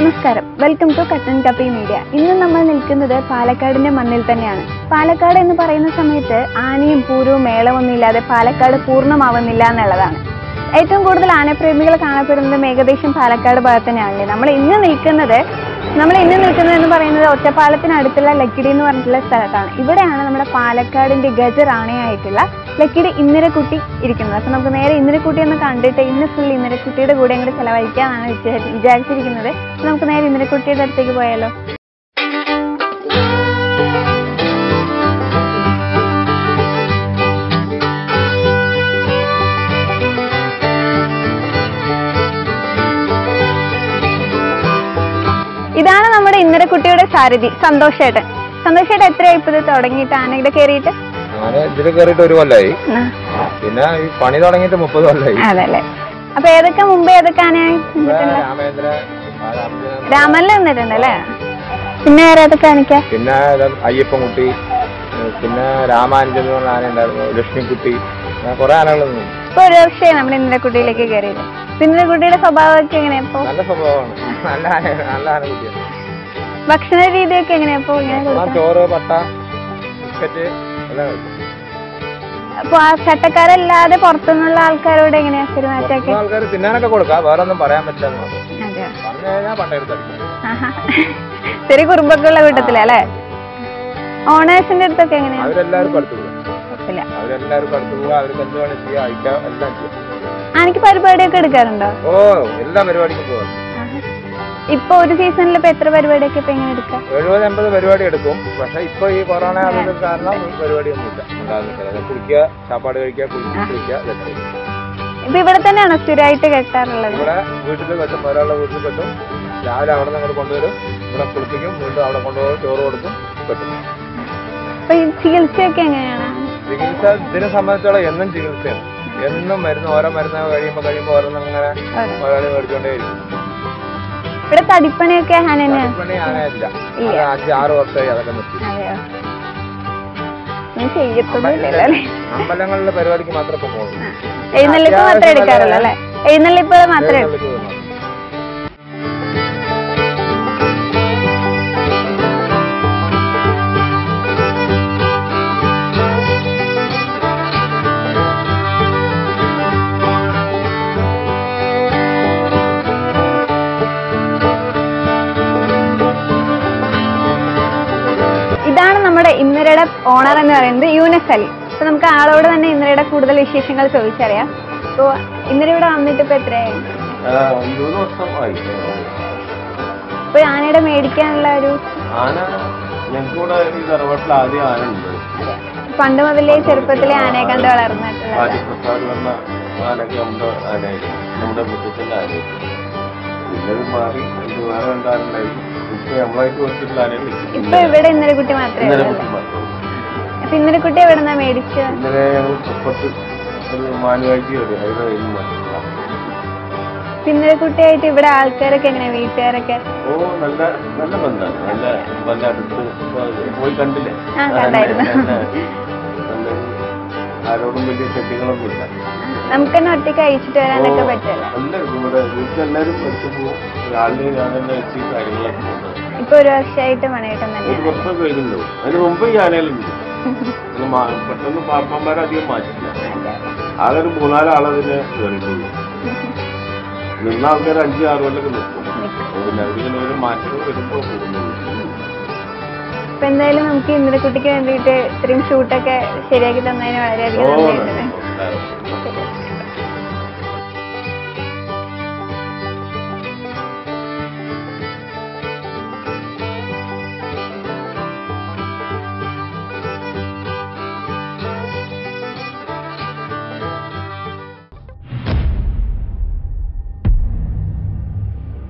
നമസ്കാരം welcome to കട്ടൻ കപ്പി media ഇന്ന് നമ്മൾ നിൽക്കുന്നത് പാലക്കാടിന്റെ മണ്ണിൽ തന്നെയാണ് പാലക്കാട് എന്ന് പറയുന്ന സമയത്ത് ആനയും പൂരവും മേളമൊന്നും ഇല്ലാതെ പാലക്കാട് പൂർണ്ണമാവുന്നില്ല എന്നുള്ളതാണ് ഏറ്റവും കൂടുതൽ ആനപ്രേമികൾ കാണപ്പെടുന്നതും ഏകദേശം പാലക്കാട് ഭാഗത്ത് തന്നെയാണല്ലേ നമ്മൾ ഇന്ന് നിൽക്കുന്നത് നമ്മൾ ഇന്ന് നിൽക്കുന്നത് എന്ന് പറയുന്നത് ഒറ്റപ്പാലത്തിനടുത്തുള്ള ലക്കിടി എന്ന് പറഞ്ഞിട്ടുള്ള സ്ഥലത്താണ് ഇവിടെയാണ് നമ്മുടെ പാലക്കാടിന്റെ ഗജറാണയായിട്ടുള്ള ലക്കിടി ഇന്ദിരക്കുട്ടി ഇരിക്കുന്നത് അപ്പൊ നമുക്ക് നേരെ ഇന്ദിരക്കുട്ടി ഒന്ന് കണ്ടിട്ട് ഇന്ന് ഫുൾ ഇന്ദിരക്കുട്ടിയുടെ കൂടെ അങ്ങോട്ട് ചെലവഴിക്കാന്നാണ് വിചാ- വിചാരിച്ചിരിക്കുന്നത് അപ്പൊ നമുക്ക് നേരെ ഇന്ദിരക്കുട്ടിയുടെ അടുത്തേക്ക് പോയാലോ ഇതാണ് നമ്മുടെ ഇന്ദിരക്കുട്ടിയുടെ സാരഥി സന്തോഷേട്ടൻ സന്തോഷേട്ടൻ എത്രയായി ഇപ്പൊ ഇത് തുടങ്ങിയിട്ട് ആനയുടെ കയറിയിട്ട് ഞാന് ഇതില് കയറിയിട്ട് ഒരു കൊല്ലായി പിന്നെ ഈ പണി തുടങ്ങിയിട്ട് മുപ്പത് കൊല്ലായി അതല്ലേ അപ്പൊ ഏതൊക്കെ മുമ്പ് ഏതൊക്കെ ആനയായി നിന്നിട്ടുണ്ട് രാമേന്ദ്ര ആ രാമചന്ദ്രൻ, രാമനിൽ നിന്നിട്ടുണ്ട് അല്ലേ പിന്നെ വേറെ ഏതൊക്കെ കാണിക്കാം പിന്നെ ഇത് അയ്യപ്പൻകുട്ടി ഏഹ് പിന്നെ രാമാനുജൻ എന്ന് പറഞ്ഞ ആന ഉണ്ടായിരുന്നു ലക്ഷ്മിക്കുട്ടി അങ്ങനെ കുറെ ആനകൾ നിന്നു ഇപ്പൊ ഒരു വർഷമായി നമ്മുടെ ഇന്ദിരക്കുട്ടിയിലേക്ക് കയറിയത് ഇന്ദിരക്കുട്ടിയുടെ സ്വഭാവമൊക്കെ എങ്ങനെയാ ഇപ്പൊ നല്ല സ്വഭാവമാണ് നല്ല ആന നല്ല ആന കുട്ടിയാണ് ഭക്ഷണ രീതിയൊക്കെ എങ്ങനെയാ ഇപ്പൊ ഇങ്ങനെ ആ കൊടുക്കാം ചോറ് പട്ട ബിസ്ക്കറ്റ് എല്ലാം കഴിക്കും അപ്പൊ ആ ചട്ടക്കാരല്ലാതെ പുറത്തുനിന്നുള്ള ആൾക്കാരോട് എങ്ങനെയാ പെരുമാറ്റമൊക്കെ ആൾക്കാർ തിന്നാനൊക്കെ കൊടുക്കാം വേറെ ഒന്നും പറയാൻ പറ്റില്ല എന്ന് മാത്രം അതെയോ പറഞ്ഞു കഴിഞ്ഞാൽ പണ്ടെടുത്തടിക്കും ആഹാ. ചെറിയ കുറുമ്പൊക്കെ ഉള്ള കൂട്ടത്തിലാ അല്ലേ ഓണേഴ്സിന്റെ അടുത്തൊക്കെ എങ്ങനെയാ അവരെല്ലാവരും അടുത്ത് പോകും കുഴപ്പമില്ല അവരെല്ലാവരും അടുത്ത് പോവുക അവർക്ക് എന്ത് വേണം ചെയ്യാം അയക്കാം എല്ലാം ചെയ്യാം എനിക്ക് പരിപാടിയൊക്കെ എടുക്കാറുണ്ടോ ഓ എല്ലാ പരിപാടിക്കും പോകാം ആഹാ. ഇപ്പൊ ഒരു സീസണിൽ ഇപ്പൊ എത്ര പരിപാടിയൊക്കെ ഇപ്പൊ എങ്ങനെ എടുക്കാം എഴുപത് എൺപത് പരിപാടി എടുക്കും പക്ഷെ ഇപ്പൊ ഈ കൊറോണ ആയതിന്റെ കാരണം ഈ പരിപാടിയൊന്നുമില്ല ഉണ്ടാകുന്നില്ല കുളിക്കുക ചാപ്പാട് കഴിക്കുക കുളിക്കുക കുളിക്കുക ഇതൊക്കെ ഇപ്പൊ ഇവിടെ തന്നെയാണോ സ്ഥിരമായിട്ട് കെട്ടാറുള്ളത് ഇവിടെ വീട്ടിൽ കെട്ടും ഒരാളുടെ വീട്ടിൽ കെട്ടും രാവിലെ അവിടെ നിന്ന് അങ്ങോട്ട് കൊണ്ടുവരും ഇവിടെ കുളിപ്പിക്കും വീണ്ടും അവിടെ കൊണ്ടുപോകും ചോറ് കൊടുക്കും കെട്ടും അപ്പൊ ഈ ചികിത്സയൊക്കെ എങ്ങനെയാണ് ചികിത്സ ഇതിനെ സംബന്ധിച്ചോളം എന്നും ചികിത്സയാണ് എന്നും മരുന്ന് ഓരോ മരുന്ന് കഴിയുമ്പോൾ കഴിയുമ്പോൾ ഓരോന്നും ഇങ്ങനെ ഒരാളെ മേടിച്ചുകൊണ്ടേയിരിക്കും ഇവിടെ തടിപ്പണിയൊക്കെ ഹാനന്നെയാണ് പണി ആനയില്ല ഇല്ല. അത് അഞ്ച് ആറ് വർഷമായി അതൊക്കെ നിർത്തി അതെയോ ഒന്നും ചെയ്യത്തൊന്നുമില്ലല്ലോ അല്ലേ അമ്പലങ്ങളിലെ പരിപാടിക്ക് മാത്രമേ ഇപ്പൊ പോകുള്ളൂ എഴുന്നള്ളിപ്പ് മാത്രമേ എടുക്കാറുള്ളൂ അല്ലേ എഴുന്നള്ളിപ്പ് മാത്രമേ എടുക്കൂ. എഴുന്നള്ളിപ്പ് മാത്രം. ഇതാണ് നമ്മുടെ ഇന്നരയുടെ ഓണർ എന്ന് പറയുന്നത് യൂനസ് അലി അപ്പൊ നമുക്ക് ആളോട് തന്നെ ഇന്നരയുടെ കൂടുതൽ വിശേഷങ്ങൾ ചോദിച്ചറിയാം അപ്പൊ ഇന്നര ഇവിടെ വന്നിട്ട് ഇപ്പൊ എത്രയായി ഇരുപത് വർഷമായി ഇപ്പൊ ആനയുടെ മേടിക്കാനുള്ള ഒരു ആന ഞങ്ങൾക്കിവിടെ ഈ തറവാട്ടിൽ ആദ്യം ആന ഉണ്ട് പണ്ട് മുതലേ ചെറുപ്പത്തിലെ ആനയെ കണ്ട് വളർന്നിട്ടുള്ളത് ആദ്യ പ്രസാദ് പറഞ്ഞ ആനയൊക്കെ നമ്മുടെ ആനയായിരുന്നു നമ്മുടെ മുത്തച്ഛൻ്റെ ആനയായിരുന്നു പിന്നെ അത് മാറി ഇത് വേറെ രണ്ടാനുണ്ടായി ഇപ്പൊ നമ്മളായിട്ട് കൊടുത്തിട്ടുള്ള ആനയെ ഇപ്പൊ ഇവിടെ ഇന്നലെ കുട്ടി മാത്രമേ ഇന്നലെ ഉള്ളൂ കുട്ടി മാത്രം അപ്പൊ ഇന്നലെ കുട്ടി എവിടെ നിന്നാ മേടിച്ചത് ഇന്നലെ ഞങ്ങൾ പുറത്ത് ഒരു മാനുവാഴ്ച വരും അതിന്റെ കയ്യിൽ നിന്ന് വാങ്ങി. ഇന്നലെ കുട്ടിയായിട്ട് ഇവിടെ ആൾക്കാരൊക്കെ എങ്ങനെ വീട്ടുകാരൊക്കെ ഓ നല്ല നല്ല ബന്ധമാണ് നല്ല നല്ല അടുത്ത് പോയി കണ്ടില്ലേ ആ, കണ്ടായിരുന്നു. നല്ല നല്ല ആരോടും വലിയ ചെട്ടികളൊന്നും ഇല്ല നമുക്ക് തന്നെ ഒറ്റയ്ക്ക് അയച്ചിട്ട് വരാനൊക്കെ പറ്റുമല്ലോ എല്ലാവർക്കും ഇവിടെ വീട്ടിലെല്ലാവരും എടുത്തു പോകും രാവിലെ ഞാൻ തന്നെ വെച്ച് ഈ കാര്യങ്ങളൊക്കെ പോകുന്നത് ഇപ്പൊ ഒരു വർഷമായിട്ട് മണേട്ടം ഒരു തന്നെയാണ് വർഷം കഴിഞ്ഞുണ്ടാവും അതിന് മുമ്പ് ഈ ആനകളുണ്ട് ഇത് മാ- പെട്ടെന്ന് പാപ്പന്മാരെ അധികം മാറ്റില്ല ആകെ ഒരു മൂന്നാല് ആളതിന് കയറിയിട്ടുള്ളൂ നിന്ന ആൾക്കാർ അഞ്ച് ആറ് കൊല്ലൊക്കെ നിൽക്കും പിന്നെ അവരിങ്ങനെ ഒരു മാറ്റങ്ങൾ വരുമ്പോൾ പോകുന്നുള്ളൂ അപ്പൊ എന്തായാലും നമുക്ക് ഇന്നലെ കുട്ടിക്ക് വേണ്ടിയിട്ട് ഇത്രയും ഷൂട്ടൊക്കെ ശരിയാക്കി തന്നതിന് ഓ വളരെയധികം നന്ദിയുണ്ട് നന്ദി.